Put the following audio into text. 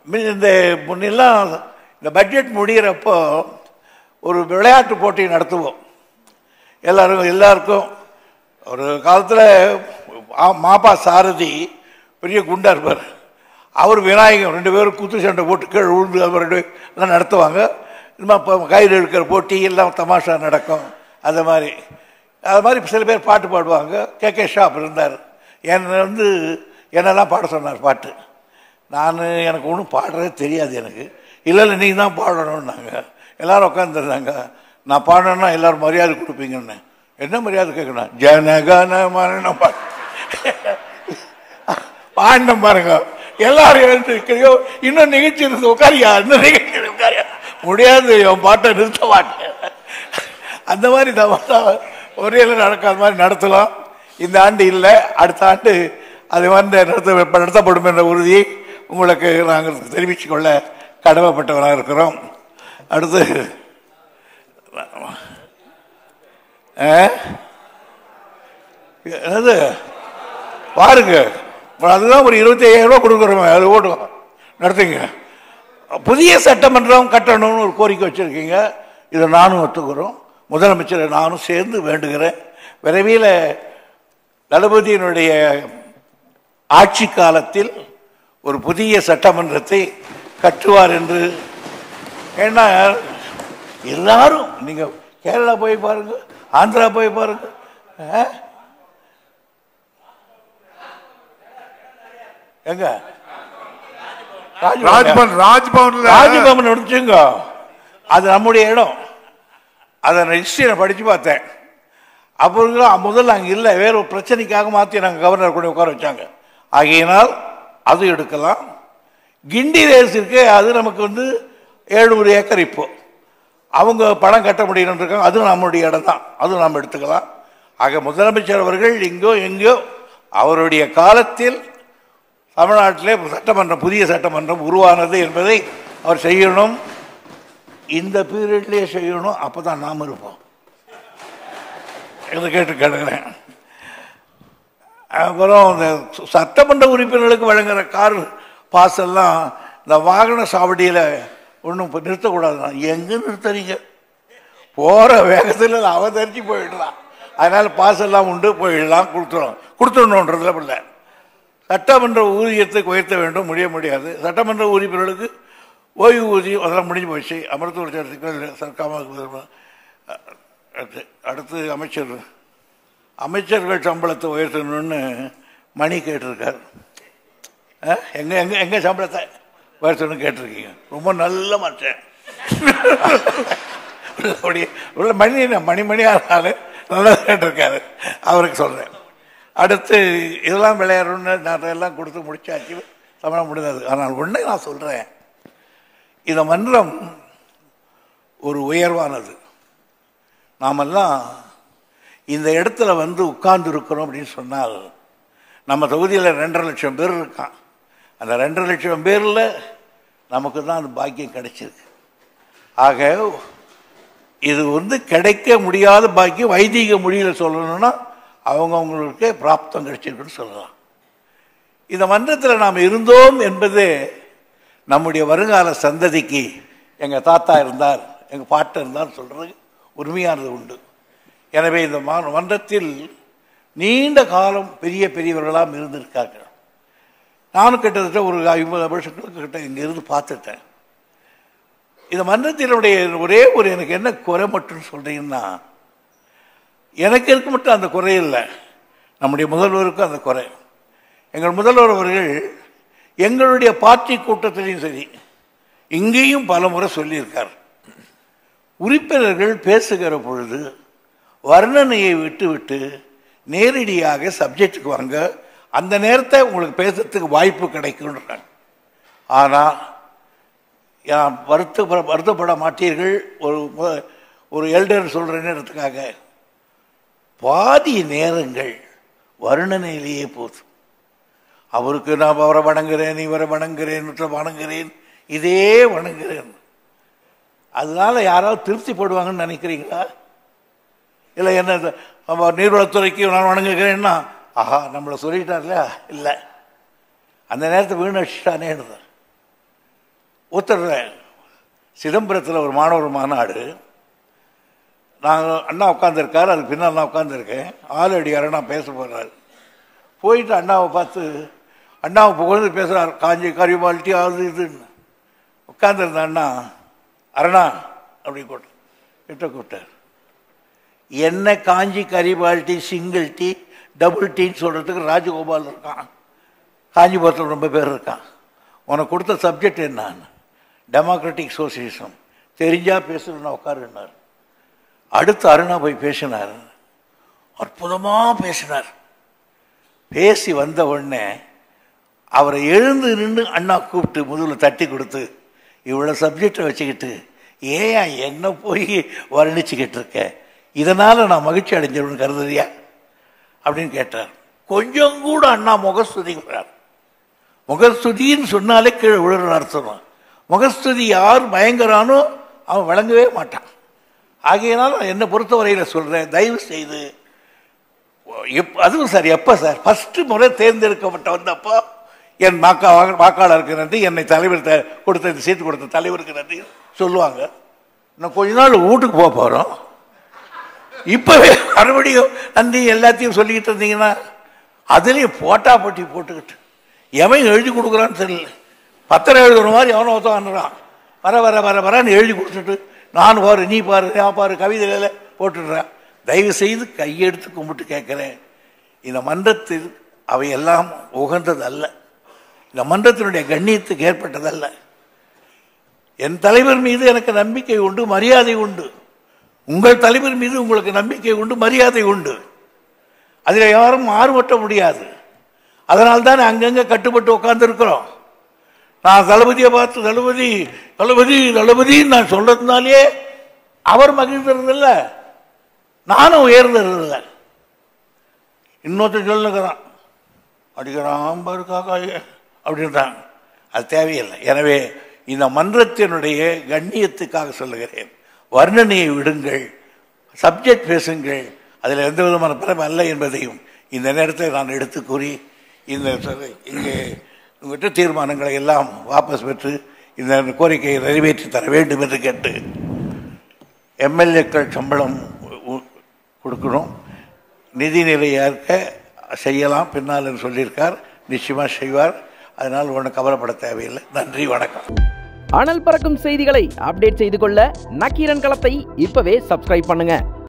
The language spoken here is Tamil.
மீ- இந்த முன்னெல்லாம் இந்த பட்ஜெட் முடிகிறப்போ ஒரு விளையாட்டு போட்டி நடத்துவோம் எல்லாரும் எல்லாருக்கும் ஒரு காலத்தில் மாப்பா சாரதி பெரிய குண்டா இருப்பார் அவர் விநாயகர் ரெண்டு பேரும் குத்து சண்டை போட்டு கீழே விழுந்து அவர் ரெண்டு பேரும் எல்லாம் நடத்துவாங்க இன்னும் இப்போ கயிறு எடுக்கிற போட்டி எல்லாம் தமாஷா நடக்கும் அது மாதிரி அது மாதிரி சில பேர் பாட்டு பாடுவாங்க கே கே ஷாப் இருந்தார் என்னை வந்து என்னெல்லாம் பாட சொன்னார் பாட்டு நான் எனக்கு ஒன்றும் பாடுறதே தெரியாது எனக்கு இல்லை இல்லை நீங்கள் தான் பாடணும்னாங்க எல்லாரும் உட்காந்துருந்தாங்க நான் பாடணும்னா எல்லாரும் மரியாதை கொடுப்பீங்கன்னு என்ன மரியாதை கேட்கணும் ஜனகன மரணம் பாட்டு பாண்டம் பாருங்க எல்லாரும் எழுந்திருக்கிறையோ இன்னும் நிகழ்ச்சி இருந்து உட்காரியா இன்னும் நிகழ்ச்சி இருந்து உட்காரியா முடியாது என் பாட்டை நிறுத்த மாட்டேன் அந்த மாதிரி தமாஷா ஒரே நடக்காத மாதிரி நடத்தலாம் இந்த ஆண்டு இல்லை அடுத்த ஆண்டு அது வந்து நடத்த நடத்தப்படும் என்ற உறுதியை உங்களுக்கு நாங்கள் தெரிவித்துக் கொள்ள கடமைப்பட்டவராக இருக்கிறோம் அடுத்து ஆ? என்னது பாருங்க அதுதான் ஒரு இருபத்தி ஐயாயிரம் ரூபா கொடுக்குறோமே அது ஓடும் நடத்துங்க புதிய சட்டமன்றம் கட்டணும்னு ஒரு கோரிக்கை வச்சிருக்கீங்க இதை நானும் ஒத்துக்கிறோம் முதலமைச்சரை நானும் சேர்ந்து வேண்டுகிறேன் விரைவில் தளபதியினுடைய ஆட்சி காலத்தில் ஒரு புதிய சட்டமன்றத்தை கட்டுவார் என்று ஏன்னா எல்லாரும் நீங்க கேரளா போய் பாருங்க ஆந்திரா போய் பாருங்க ஆ? எங்க ராஜ்பவன் ராஜ்பவன் ராஜ்பவன்ல ராஜ்பவன் நடிச்சுங்க அது நம்முடைய இடம் அதை ஹிஸ்டரியை படிச்சு பார்த்தேன் அப்போ இருக்கிற முதல்ல அங்கே இல்லை வேற ஒரு பிரச்சனைக்காக மாற்றி நாங்கள் கவர்னர் கூட உட்கார வச்சாங்க ஆகையினால் அது எடுக்கலாம் கிண்டி ரேஸ் இருக்கு அது நமக்கு வந்து ஏழுநூறு ஏக்கர் இப்போ அவங்க பணம் கட்ட முடியணும்னு இருக்காங்க அதுவும் நம்மளுடைய இடம் தான் அதுவும் நாம் எடுத்துக்கலாம் ஆக முதலமைச்சர் அவர்கள் எங்கோ எங்கோ அவருடைய காலத்தில் தமிழ்நாட்டிலே சட்டமன்றம் புதிய சட்டமன்றம் உருவானது என்பதை அவர் செய்யணும் இந்த பீரியட்லேயே செய்யணும் அப்போ தான் நாம் இருப்போம் இதை கேட்டு கேட்டுக்கிறேன் அப்புறம் இந்த சட்டமன்ற உறுப்பினர்களுக்கு வழங்குற கார் பாஸ் எல்லாம் இந்த வாகன சாவடியில் ஒன்றும் இப்போ நிறுத்தக்கூடாது எங்கே நிறுத்துறீங்க போகிற வேகத்தில் அவதரிச்சு போயிடலாம் அதனால் பாஸ் எல்லாம் உண்டு போயிடலாம் கொடுத்துரும் கொடுத்துடணுன்றதுல இல்லை சட்டமன்ற ஊதியத்தை உயர்த்த வேண்டும் முடிய முடியாது சட்டமன்ற உறுப்பினர்களுக்கு ஓய்வு ஊதியம் அதெல்லாம் முடிஞ்சு போச்சு அமர்த்துவ சர்க்காம அடுத்து அடுத்து அமைச்சர் அமைச்சர்கள் சம்பளத்தை உயர்த்தணும்னு மணி கேட்டிருக்கார் ஆ? எங்க எங்க எங்க சம்பளத்தை உயர்த்தணும்னு கேட்டிருக்கீங்க ரொம்ப நல்ல மனுஷன் அப்படி உள்ள மணி என்ன மணி மணியாக நல்லா கேட்டிருக்காரு அவருக்கு சொல்றேன் அடுத்து இதெல்லாம் விளையாடணும்னு நான் எல்லாம் கொடுத்து முடிச்சாச்சு சம்பளம் முடிந்தது ஆனால் ஒண்ணு நான் சொல்றேன் இந்த மன்றம் ஒரு உயர்வானது நாமெல்லாம் இந்த இடத்துல வந்து உட்கார்ந்து இருக்கிறோம் அப்படின்னு சொன்னால் நம்ம தொகுதியில் ரெண்டரை லட்சம் பேர் இருக்கான் அந்த ரெண்டரை லட்சம் பேரில் நமக்கு தான் அந்த பாக்கியம் கிடைச்சிருக்கு ஆக இது வந்து கிடைக்க முடியாத பாக்கியம் வைதிக மொழியில் சொல்லணும்னா அவங்கவுங்களுக்கு பிராப்தம் கிடைச்சிருக்குன்னு சொல்லலாம் இந்த மன்றத்தில் நாம் இருந்தோம் என்பது நம்முடைய வருங்கால சந்ததிக்கு எங்கள் தாத்தா இருந்தார் எங்கள் பாட்டன் இருந்தார் சொல்றது உரிமையானது உண்டு எனவே இந்த மா- மன்றத்தில் நீண்ட காலம் பெரிய பெரியவர்களாம் இருந்திருக்கார்கள் நானும் கிட்டத்தட்ட ஒரு ஐம்பது வருஷங்களுக்கு கிட்ட இங்க இருந்து பார்த்துட்டேன் இந்த மன்றத்தினுடைய ஒரே ஒரு எனக்கு என்ன குறை மட்டும் சொல்றீங்கன்னா எனக்கு இருக்க மட்டும் அந்த குறை இல்லை நம்முடைய முதல்வருக்கும் அந்த குறை எங்கள் முதல்வர் அவர்கள் எங்களுடைய பார்ட்டி கூட்டத்திலையும் சரி இங்கேயும் பல முறை சொல்லியிருக்கார் உறுப்பினர்கள் பேசுகிற பொழுது வர்ணனையை விட்டுவிட்டு நேரடியாக சப்ஜெக்டுக்கு வாங்க அந்த நேரத்தை உங்களுக்கு பேசுறதுக்கு வாய்ப்பு கிடைக்கும்ன்றாங்க ஆனால் யான் வருத்த வருத்தப்பட மாட்டீர்கள் ஒரு மு- ஒரு எல்டர் சொல்ற நேரத்துக்காக பாதி நேரங்கள் வருணனையிலேயே போதும் அவருக்கு நான் அவரை வணங்குறேன் இவரை வணங்குறேன் இவற்றை வணங்குறேன் இதே வணங்குறேன் அதனால யாராவது திருப்திப்படுவாங்கன்னு நினைக்கிறீங்களா இல்லை என்ன இது, நம்ம நீர்வளத்துறைக்கு நான் வணங்குகிறேன்னா ஆஹா நம்மளை சொல்லிட்டார்ல இல்லை அந்த நேரத்தை வீணடிச்சிட்டானேன்னு ஒத்துடுறேன் சிதம்பரத்தில் ஒரு மாணவர் மாநாடு நாங்கள் அண்ணா உட்காந்துருக்காரு அதுக்கு பின்னால் நான் உட்காந்துருக்கேன் ஆள் அடியார நான் பேச போகிறாரு போயிட்டு அண்ணாவை பார்த்து அண்ணாவை புகழ்ந்து பேசுகிறார் காஞ்சி கரிபால்ட்டி அது இதுன்னு உட்காந்துருந்த அண்ணா அரணா அப்படி கூட்ட கிட்ட கூப்பிட்டார் என்ன காஞ்சி கரிபால்ட்டி சிங்கிள் டீ டபுள் டீன்னு சொல்கிறதுக்கு ராஜகோபால் இருக்கான் காஞ்சிபுரத்தில் ரொம்ப பேர் இருக்கான் உனக்கு கொடுத்த சப்ஜெக்ட் என்ன டெமோக்ராட்டிக் சோசியலிசம் தெரிஞ்சா பேசுறேன்னா உட்காருன்னார் அடுத்து அருணா போய் பேசினார் அற்புதமாக பேசினார் பேசி வந்த உடனே அவரை எழுந்து நின்று அண்ணா கூப்பிட்டு முதுகில் தட்டி கொடுத்து இவ்வளோ சப்ஜெக்டை வச்சுக்கிட்டு ஏன் என்ன போய் வர்ணிச்சுக்கிட்டு இருக்க இதனால் நான் மகிழ்ச்சி அடைஞ்சிருவேன் கருதுறியா அப்படின்னு கேட்டார் கொஞ்சம் கூட அண்ணா முகஸ்துதிக்கிறார் முகஸ்துதின்னு சொன்னாலே கீழே விழுற அர்த்தம் முகஸ்துதி யார் பயங்கரானோ அவன் விளங்கவே மாட்டான் ஆகையினால என்னை பொறுத்தவரையில் சொல்கிறேன் தயவு செய்து எப் அதுவும் சார் எப்போ சார் ஃபஸ்ட்டு முறை தேர்ந்தெடுக்கப்பட்ட வந்தப்போ என் வாக்கா வாக்காளருக்கு நன்றி என்னை தலைவர் த கொடுத்த இந்த சீட்டு கொடுத்த தலைவருக்கு நன்றி சொல்லுவாங்க இன்னும் கொஞ்ச நாள் வீட்டுக்கு போக போகிறோம் இப்போவே மறுபடியும் நன்றி எல்லாத்தையும் சொல்லிக்கிட்டு இருந்தீங்கன்னா அதுலேயும் போட்டா போட்டி போட்டுக்கிட்டு எவன் எழுதி கொடுக்குறான்னு தெரியல பத்திரம் எழுதுற மாதிரி எவனோ ஒருத்தன் வந்துடுறான் வர வர வர வரன்னு எழுதி கொடுத்துட்டு நான் பாரு நீ பாரு நான் பாரு கவிதையில் போட்டுடுறேன் தயவு செய்து கையெடுத்து கும்பிட்டு கேட்குறேன் இந்த மன்றத்தில் அவையெல்லாம் உகந்தது அல்ல இந்த மன்றத்தினுடைய கண்ணியத்துக்கு ஏற்பட்டதல்ல என் தலைவர் மீது எனக்கு நம்பிக்கை உண்டு மரியாதை உண்டு உங்கள் தலைவர் மீது உங்களுக்கு நம்பிக்கை உண்டு மரியாதை உண்டு அதில் யாரும் மாறுபட்ட முடியாது அதனால் தான் அங்கங்கே கட்டுப்பட்டு உட்கார்ந்துருக்கிறோம் நான் தளபதியை பார்த்து தளபதி தளபதி தளபதின்னு நான் சொல்றதுனாலே அவர் மகிழ்ந்துறதில்ல நானும் உயர்ந்துறதில்ல இன்னொருத்தன் சொல்லுங்கிறான் அடிக்கிறான் பாரு காக்காய அப்படின்றான் அது தேவையில்லை எனவே இந்த மன்றத்தினுடைய கண்ணியத்துக்காக சொல்லுகிறேன் வர்ணனையை விடுங்கள் சப்ஜெக்ட் பேசுங்கள் அதில் எந்த விதமான பலம் அல்ல என்பதையும் இந்த நேரத்தில் நான் எடுத்து கூறி இந்த சொல்~ இங்கே உங்கள்கிட்ட தீர்மானங்களை எல்லாம் வாபஸ் பெற்று இந்த கோரிக்கையை நிறைவேற்றி தர வேண்டும் என்று கேட்டு எம்எல்ஏக்கள் சம்பளம் உ- கொடுக்கணும் நிதிநிலை ஏற்க செய்யலாம் பின்னால் என்று சொல்லியிருக்கார் நிச்சயமாக செய்வார் அதனால் ஒன்றும் கவலைப்பட தேவையில்லை நன்றி வணக்கம் அனல் பறக்கும் செய்திகளை அப்டேட் செய்து கொள்ள நக்கீரன் களத்தை இப்பவே சப்ஸ்கிரைப் பண்ணுங்க